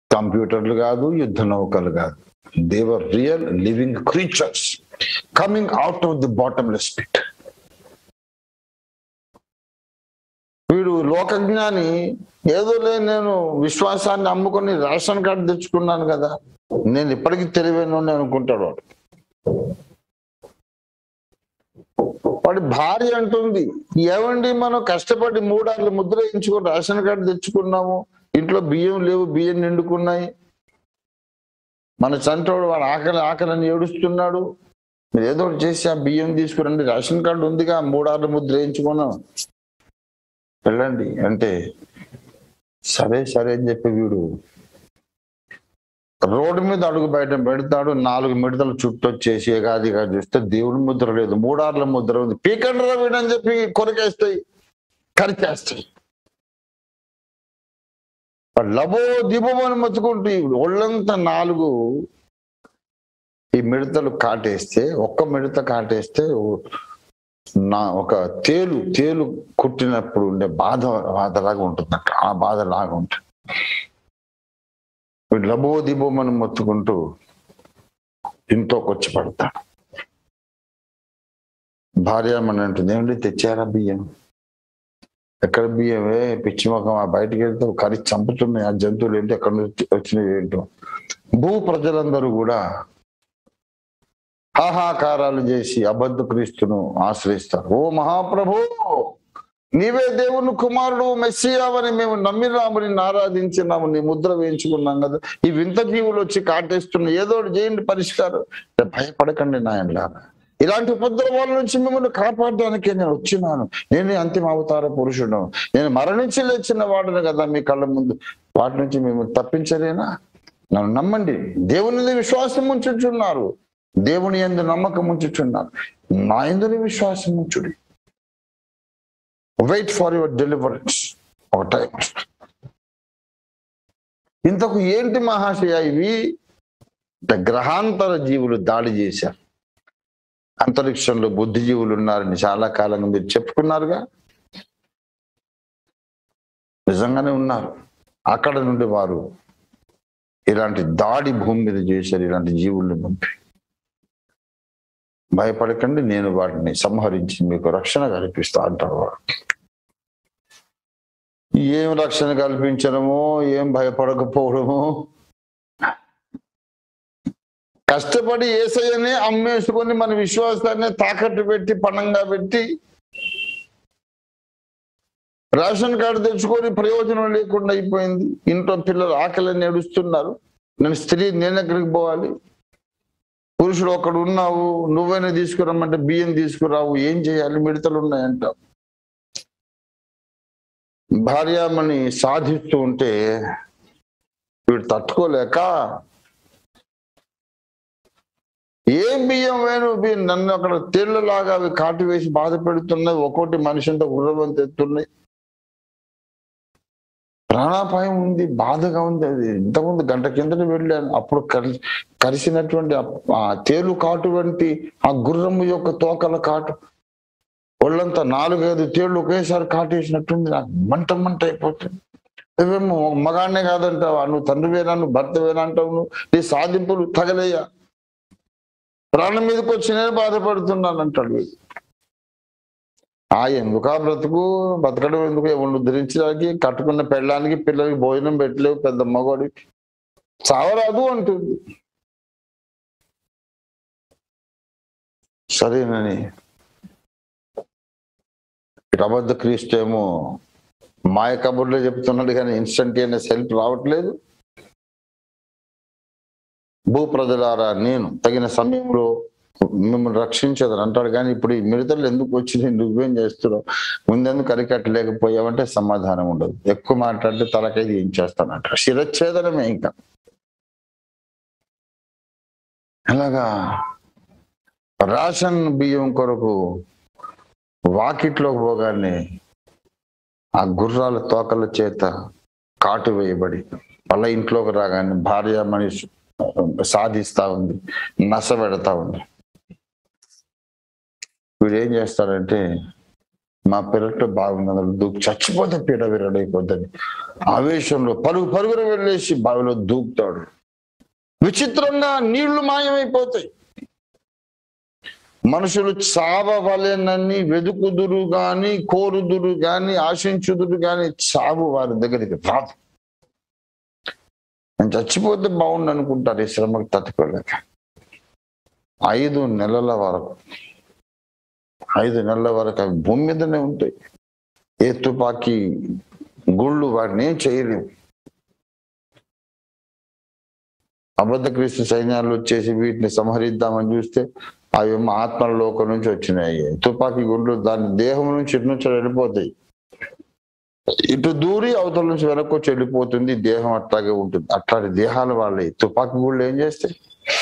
కంప్యూటర్లు కాదు యుద్ధ నౌకలు కాదు there are real living creatures coming out of the bottomless pit వీడు లోకజ్ఞాని ఏదో లే నేను విశ్వాసాన్ని అమ్ముకొని రేషన్ కార్డు తెచ్చుకున్నాను కదా నేను ఇప్పటికీ తెలివైన అనుకుంటాడు వాడు వాడి భార్య అంటుంది ఏమండి మనం కష్టపడి మూడార్లు ముద్ర వేయించుకొని రేషన్ కార్డు తెచ్చుకున్నాము ఇంట్లో బియ్యం లేవు బియ్యం నిండుకున్నాయి మన చంటోడు వాడు ఆకలి ఆకలిని ఏడుస్తున్నాడు మీరు ఏదో ఒకటి చేసి ఆ బియ్యం తీసుకురండి రేషన్ కార్డు ఉందిగా మూడార్లు ముద్ర వేయించుకున్నాం వెళ్ళండి అంటే సరే సరే అని చెప్పి వీడు రోడ్డు మీద అడుగు బయట పెడతాడు నాలుగు మిడతలు చుట్టొచ్చేసి ఏకాదిగా చూస్తే దేవుడి ముద్ర లేదు మూడార్ల ముద్ర ఉంది పీకండి రా వీడని చెప్పి కొరికేస్తాయి కరిచేస్తాయి లబో దిబోమని మొత్తుకుంటూ ఈ ఒళ్ళంతా నాలుగు ఈ మిడతలు కాటేస్తే ఒక్క మిడత కాటేస్తే ఓ- నా ఒక తేలు తేలు కుట్టినప్పుడు ఉండే బాధ బాధలాగా ఉంటుందంట ఆ బాధ లాగా ఉంటుంది వీడు లబో దిబోమని మొత్తుకుంటూ ఇంట్లోకి వచ్చి పడతాడు భార్య మన అంటుంది ఏమండి తెచ్చారా బియ్యం ఎక్కడ బియ్యమే పిచ్చి మొఖం ఆ బయటికి వెళ్తే కరి చంపుతున్నాయి ఆ జంతువులు ఏంటి ఎక్కడ నుంచి వచ్చినవి ఏంటో భూ ప్రజలందరూ కూడా హాహాకారాలు చేసి అబద్ధ క్రీస్తును ఆశ్రయిస్తారు ఓ మహాప్రభు నీవే దేవుని కుమారుడు మెస్సియావని మేము నమ్మినాము నిన్ను ఆరాధించినాము నీ ముద్ర వేయించుకున్నాం కదా ఈ వింత జీవులు వచ్చి కాటేస్తున్న ఏదో ఒకటి చేయండి పరిష్కారం భయపడకండి నాయనలారా ఇలాంటి ఉపద్రవాల నుంచి మిమ్మల్ని కాపాడడానికి నేను వచ్చినాను నేను అంతిమ అవతార పురుషుడు నేను మరణించి లేచిన వాడును కదా మీ కళ్ళ ముందు వాటి నుంచి మేము తప్పించలేనా నన్ను నమ్మండి దేవుని విశ్వాసం ఉంచుచున్నారు దేవుని ఎందు నమ్మకం ఉంచుచున్నారు నా ఎందుని విశ్వాసం ఉంచుడి వెయిట్ ఫర్ యువర్ డెలివరెన్స్ ఒక టైం ఇంతకు ఏంటి మహాశయ ఇవి అంటే గ్రహాంతర జీవులు దాడి చేశారు అంతరిక్షంలో బుద్ధిజీవులు ఉన్నారని చాలా కాలంగా మీరు చెప్పుకున్నారుగా నిజంగానే ఉన్నారు అక్కడ నుండి వారు ఇలాంటి దాడి భూమి మీద చేశారు ఇలాంటి జీవుల్ని పంపి భయపడకండి నేను వాటిని సంహరించి మీకు రక్షణ కల్పిస్తా అంటారు వాడు ఏం రక్షణ కల్పించడమో ఏం భయపడకపోవడమో కష్టపడి ఏసయ్యనే అమ్మేసుకొని మన విశ్వాసాన్ని తాకట్టు పెట్టి పణంగా పెట్టి రేషన్ కార్డు తెచ్చుకొని ప్రయోజనం లేకుండా అయిపోయింది ఇంట్లో పిల్లలు ఆకలిని ఏడుస్తున్నారు నేను స్త్రీ నేను ఎక్కడికి పోవాలి పురుషుడు ఒకడు ఉన్నావు నువ్వైనా తీసుకురమ్మంటే బియ్యం తీసుకురావు ఏం చేయాలి మిడతలు ఉన్నాయంటావు భార్యామణి సాధిస్తూ ఉంటే వీడు తట్టుకోలేక ఏం బియ్యం వేణు బియ్యం నన్ను అక్కడ తేళ్లలాగా అవి కాటు వేసి బాధ పెడుతున్నాయి ఒక్కోటి మనిషి అంతా గుర్రవం తెస్తున్నాయి ప్రాణాపాయం ఉంది బాధగా ఉంది అది ఇంతకుముందు గంట కిందట వెళ్ళాను అప్పుడు కరి కరిసినటువంటి ఆ- ఆ తేలు కాటు వంటి ఆ గుర్రము యొక్క తోకల కాటు ఒళ్ళంతా నాలుగైదు తేళ్లు ఒకేసారి కాటేసినట్టుంది నాకు మంట మంట అయిపోతుంది నువ్వేమో మగాన్నే కాదంటావా నువ్వు తండ్రివేనా నువ్వు భర్తవేనా అంటావు నువ్వు నీ సాధింపులు తగలయ్యా ప్రాణం మీదకి వచ్చి నేను బాధపడుతున్నాను అంటాడు వీడు. ఆ ఎందుకా బ్రతుకు బతకడం ఎందుకు ఎవరిని ఉద్ధరించడానికి కట్టుకున్న పెళ్ళానికి పిల్లలకి భోజనం పెట్టలేవు పెద్ద మగవాడికి చావరాదు అంటుంది సరేనని ఇటు అబద్ధ క్రీస్తు ఏమో మాయ కబుర్లో చెప్తున్నాడు కానీ ఇన్స్టంటేనియస్ హెల్ప్ రావట్లేదు భూ ప్రజలారా నేను తగిన సమయంలో మిమ్మల్ని రక్షించదని అంటాడు కానీ ఇప్పుడు ఈ మిడతలు ఎందుకు వచ్చినాయి నువ్వేం చేస్తున్నావు ముందెందుకు అరికట్టలేకపోయావంటే సమాధానం ఉండదు ఎక్కువ మాట్లాడితే తలకైది ఏం చేస్తానంట శిరచ్ఛేదనమే ఇంకా అలాగా రేషన్ బియ్యం కొరకు వాకిట్లోకి పోగానే ఆ గుర్రాల తోకల చేత కాటు వేయబడి వాళ్ళ ఇంట్లోకి రాగానే భార్య మనిషి సాధిస్తా ఉంది నశ పెడతా ఉంది వీడు ఏం చేస్తాడంటే మా పెరట్లో బాగున్నది దూకు చచ్చిపోతే పీడ విరడైపోతుంది ఆవేశంలో పరుగు పరుగురు వెళ్ళేసి బావిలో దూకుతాడు విచిత్రంగా నీళ్లు మాయమైపోతాయి మనుషులు చావవలెనని వెదుకుదురు గాని కోరుదురు గాని ఆశించుదురు గాని చావు వారి దగ్గరికి రాదు నేను చచ్చిపోతే బాగుండు అనుకుంటారు ఈ శ్రమకు తట్టుకోలేక ఐదు నెలల వరకు ఐదు నెలల వరకు అవి భూమి మీదనే ఉంటాయి ఏ తుపాకీ గుళ్ళు వాటిని ఏం చేయలేవు అబద్ధ క్రీస్తు సైన్యాలు వచ్చేసి వీటిని సంహరిద్దామని చూస్తే అవేమో ఆత్మల లోకం నుంచి వచ్చినాయి తుపాకీ గుండ్లు దాని దేహం నుంచి ఇటు నుంచి వెళ్ళిపోతాయి ఇటు దూరి అవతల నుంచి వెనక్కి వచ్చి వెళ్ళిపోతుంది దేహం అట్లాగే ఉంటుంది అట్లాంటి దేహాలు వాళ్ళే తుపాకీ గుళ్ళు ఏం చేస్తాయి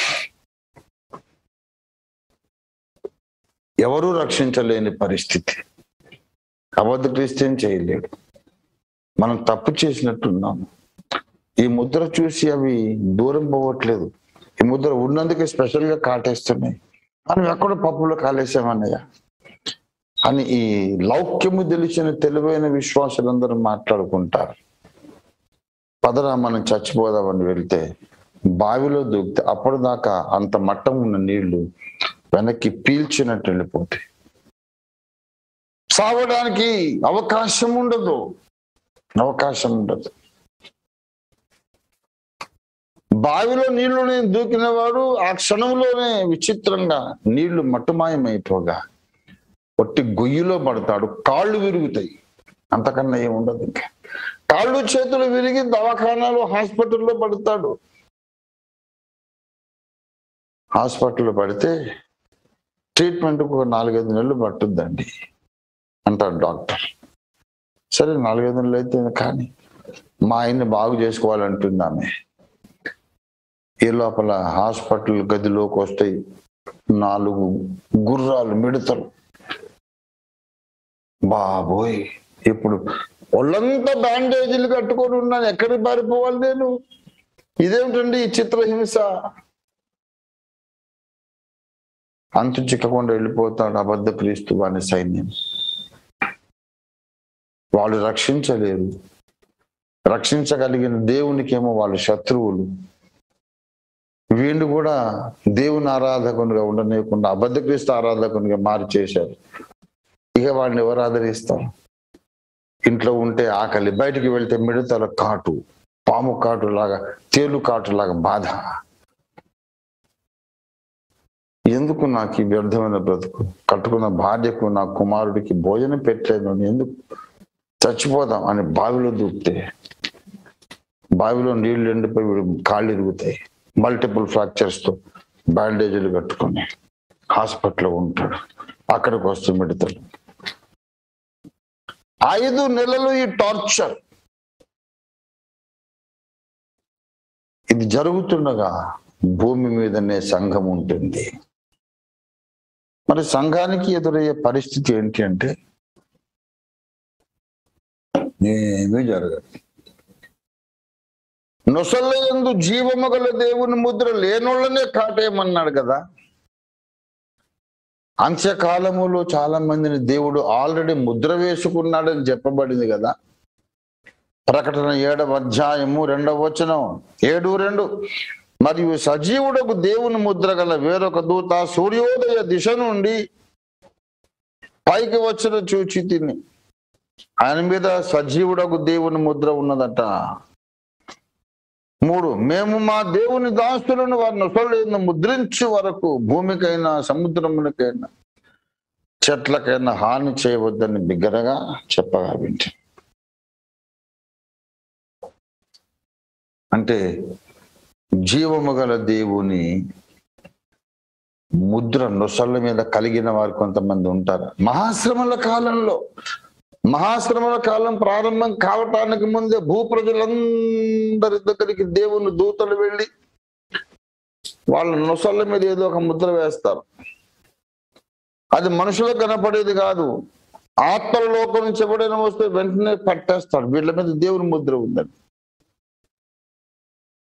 ఎవరూ రక్షించలేని పరిస్థితి అబద్ధ క్రిస్టియన్ చేయలేడు మనం తప్పు చేసినట్టున్నాము ఈ ముద్ర చూసి అవి దూరం పోవట్లేదు ఈ ముద్ర ఉన్నందుకే స్పెషల్ గా కాటేస్తున్నాయి మనం ఎక్కడ పప్పులో కాలేసామన్నయ్య అని ఈ లౌక్యము తెలిసిన తెలివైన విశ్వాసులందరూ మాట్లాడుకుంటారు పదరా మనం చచ్చిపోదామని వెళ్తే బావిలో దూకితే అప్పటిదాకా అంత మట్టం ఉన్న నీళ్లు వెనక్కి పీల్చినట్టు వెళ్ళిపోతాయి సావడానికి అవకాశం ఉండదు అవకాశం ఉండదు బావిలో నీళ్లు దూకిన వాడు ఆ క్షణంలోనే విచిత్రంగా నీళ్లు మట్టుమాయమైపోగా ఒట్టి గొయ్యిలో పడతాడు కాళ్ళు విరుగుతాయి అంతకన్నా ఏం ఉండదు ఇంకా కాళ్ళు చేతులు విరిగి దవాఖానాలో హాస్పిటల్లో పడతాడు హాస్పిటల్లో పడితే ట్రీట్మెంట్ ఒక నాలుగైదు నెలలు పట్టుద్దండి అంటాడు డాక్టర్ సరే నాలుగైదు నెలలు అయితే కానీ మా ఆయన్ని బాగు చేసుకోవాలంటుంది ఆమె ఈ లోపల హాస్పిటల్ గదిలోకి వస్తాయి నాలుగు గుర్రాలు మిడతలు బాబోయ్ ఇప్పుడు ఒళ్ళంతా బ్యాండేజీలు కట్టుకొని ఉన్నాను ఎక్కడికి పారిపోవాలి నేను ఇదేమిటండి ఈ చిత్రహింస అంతు చిక్కకుండా వెళ్ళిపోతాడు అబద్ధ క్రీస్తు వాని సైన్యం వాళ్ళు రక్షించలేరు రక్షించగలిగిన దేవునికేమో వాళ్ళు శత్రువులు వీళ్ళు కూడా దేవుని ఆరాధకునిగా ఉండనీయకుండా అబద్ధ క్రీస్తు ఆరాధకునిగా మారి చేశారు ఇక వాళ్ళని ఎవరు ఆదరిస్తారు ఇంట్లో ఉంటే ఆకలి బయటికి వెళ్తే మిడతల కాటు పాము కాటు లాగా తేలు కాటు లాగా బాధ ఎందుకు నాకు ఈ వ్యర్థమైన బ్రతుకు కట్టుకున్న భార్యకు నా కుమారుడికి భోజనం పెట్టలేదు అని ఎందుకు చచ్చిపోదాం అని బావిలో దూకితే బావిలో నీళ్లు ఎండిపోయి వీడు కాళ్ళు ఇరుగుతాయి మల్టిపుల్ ఫ్రాక్చర్స్ తో బ్యాండేజీలు కట్టుకొని హాస్పిటల్లో ఉంటాడు అక్కడికి వస్తూ మిడతలు ఐదు నెలలు ఈ టార్చర్ ఇది జరుగుతుండగా భూమి మీదనే సంఘం ఉంటుంది మరి సంఘానికి ఎదురయ్యే పరిస్థితి ఏంటి అంటే ఏమీ జరగదు నొసలయందు జీవము గల దేవుని ముద్ర లేనోళ్ళనే కాటేయమన్నాడు కదా అంత్యకాలములో చాలా మందిని దేవుడు ఆల్రెడీ ముద్ర వేసుకున్నాడని చెప్పబడింది కదా ప్రకటన ఏడవ అధ్యాయము రెండవ వచనం ఏడు రెండు మరియు సజీవుడకు దేవుని ముద్ర గల వేరొక దూత సూర్యోదయ దిశ నుండి పైకి వచ్చిన చూచి తిని ఆయన మీద సజీవుడకు దేవుని ముద్ర ఉన్నదట మూడు మేము మా దేవుని దాస్తులను వారిని నొసలేని ముద్రించే వరకు భూమికైనా సముద్రములకైనా చెట్లకైనా హాని చేయవద్దని బిగ్గరగా చెప్పగా వింటి అంటే జీవము గల దేవుని ముద్ర నొసళ్ళ మీద కలిగిన వారు కొంతమంది ఉంటారు మహాశ్రమల కాలంలో మహాశ్రమల కాలం ప్రారంభం కావటానికి ముందే భూ ప్రజలందరి దగ్గరికి దేవుని దూతలు వెళ్ళి వాళ్ళ నొసళ్ళ మీద ఏదో ఒక ముద్ర వేస్తారు అది మనుషులకు కనపడేది కాదు ఆత్మల లోకం నుంచి ఎవడైనా వస్తే వెంటనే పట్టేస్తాడు వీళ్ళ మీద దేవుని ముద్ర ఉందని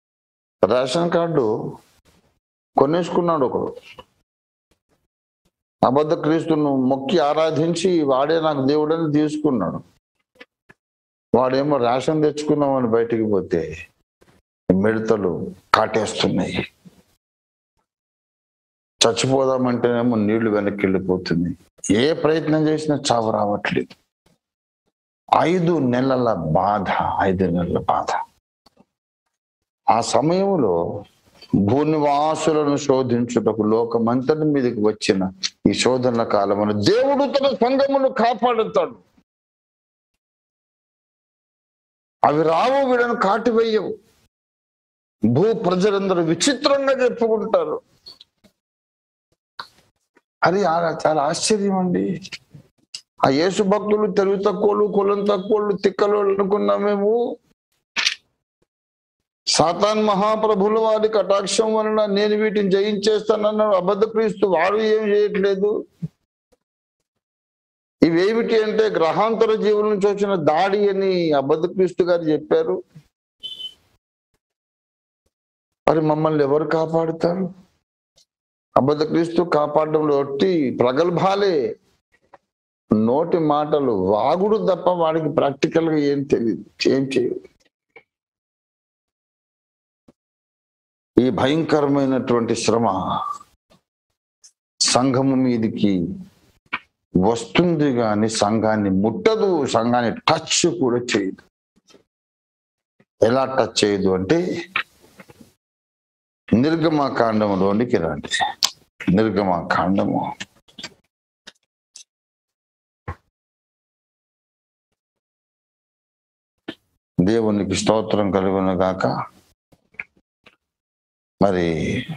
రేషన్ కార్డు కొనేసుకున్నాడు ఒకడు అబద్ధ క్రీస్తును మొక్కి ఆరాధించి వాడే నాకు దేవుడని తీసుకున్నాడు వాడేమో రేషన్ తెచ్చుకున్నామని బయటికి పోతే మిడతలు కాటేస్తున్నాయి చచ్చిపోదామంటేనేమో నీళ్లు వెనక్కి వెళ్ళిపోతున్నాయి ఏ ప్రయత్నం చేసినా చావు రావట్లేదు ఐదు నెలల బాధ ఐదు నెలల బాధ ఆ సమయంలో భూనివాసులను శోధించుటకు లోకమంతటి మీదకి వచ్చిన ఈ శోధనల కాలమును దేవుడు తన సంఘమును కాపాడుతాడు అవి రావు వీళ్ళను కాటివేయవు భూ ప్రజలందరూ విచిత్రంగా చెప్పుకుంటారు అది ఆ- చాలా ఆశ్చర్యం అండి ఆ యేసు భక్తులు తెలుగు తక్కువలు కులం తక్కువలు తిక్కలు అనుకున్నాం మేము సాతాన్ మహాప్రభుల వారి కటాక్షం వలన నేను వీటిని జయించేస్తానన్నాడు అబద్ధ క్రీస్తు వాడు ఏం చేయట్లేదు ఇవేమిటి అంటే గ్రహాంతర జీవుల నుంచి వచ్చిన దాడి అని అబద్ధ క్రీస్తు గారు చెప్పారు మరి మమ్మల్ని ఎవరు కాపాడుతారు అబద్ధ క్రీస్తు కాపాడడంలో ఒట్టి ప్రగల్భాలే నోటి మాటలు వాగుడు తప్ప వాడికి ప్రాక్టికల్ గా ఏం తెలియదు ఏం చేయదు ఈ భయంకరమైనటువంటి శ్రమ సంఘము మీదికి వస్తుంది కానీ సంఘాన్ని ముట్టదు సంఘాన్ని టచ్ కూడా చేయదు ఎలా టచ్ చేయదు అంటే నిర్గమ కాండంలోనికి రండి నిర్గమ కాండము దేవునికి స్తోత్రం కలుగును గాక మరి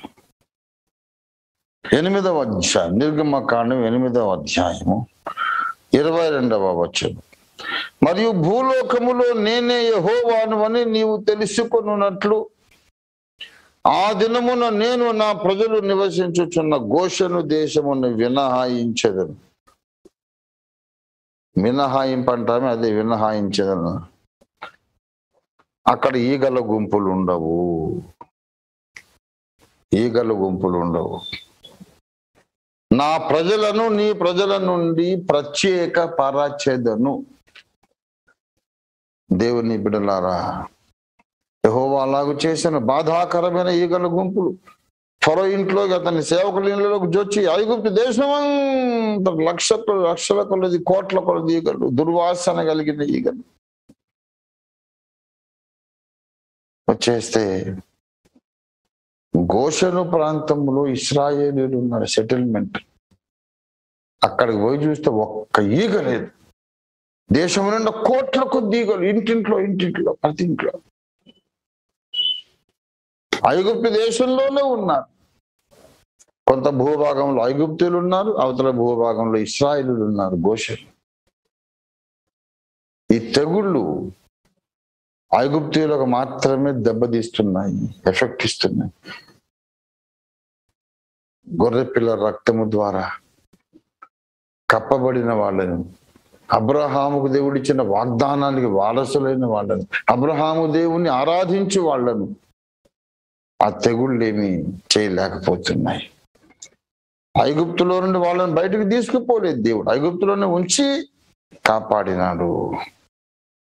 ఎనిమిదవ అధ్యాయం నిర్గమ కాండం ఎనిమిదవ అధ్యాయము ఇరవై రెండవ వచ్చను మరియు భూలోకములో నేనే యహోవాను అని నీవు తెలుసుకొనున్నట్లు ఆ దినమున నేను నా ప్రజలు నివసించుచున్న గోషను దేశమును వినహాయించదను మినహాయింపు అంటామే అదే వినహాయించదను అక్కడ ఈగల గుంపులు ఉండవు ఈగల గుంపులు ఉండవు నా ప్రజలను నీ ప్రజల నుండి ప్రత్యేక పరచెదను దేవుని బిడలారా యెహోవా అలాగు చేసిన బాధాకరమైన ఈగల గుంపులు ఫరో ఇంట్లోకి అతని సేవకుల ఇళ్ళలోకి జొచ్చి ఐగుప్తు దేశమంతా లక్ష లక్షల కొలది కోట్ల కొలది ఈగలు దుర్వాసన కలిగిన ఈగలు వచ్చేస్తే గోషను ప్రాంతంలో ఇస్రాయేలీలు ఉన్నారు సెటిల్మెంట్ అక్కడికి పోయి చూస్తే ఒక్క ఈగ లేదు దేశం నిండా కోట్ల కొద్ది ఈగలు ఇంటింట్లో ఇంటింట్లో ప్రతి ఇంట్లో ఐగుప్తు దేశంలోనే ఉన్నారు కొంత భూభాగంలో ఐగుప్తులు ఉన్నారు అవతల భూభాగంలో ఇస్రాయిలు ఉన్నారు గోషలు ఈ తెగుళ్ళు ఐగుప్తీయులకు మాత్రమే దెబ్బతీస్తున్నాయి ఎఫెక్ట్ ఇస్తున్నాయి గొర్రె పిల్ల రక్తము ద్వారా కప్పబడిన వాళ్ళను అబ్రహాముకు దేవుడిచ్చిన వాగ్దానానికి వారసులైన వాళ్ళను అబ్రహాము దేవుణ్ణి ఆరాధించు వాళ్ళను ఆ తెగుళ్ళు ఏమి చేయలేకపోతున్నాయి ఐగుప్తులో నుండి వాళ్ళని బయటకు తీసుకుపోలేదు దేవుడు ఐగుప్తులోనే ఉంచి కాపాడినాడు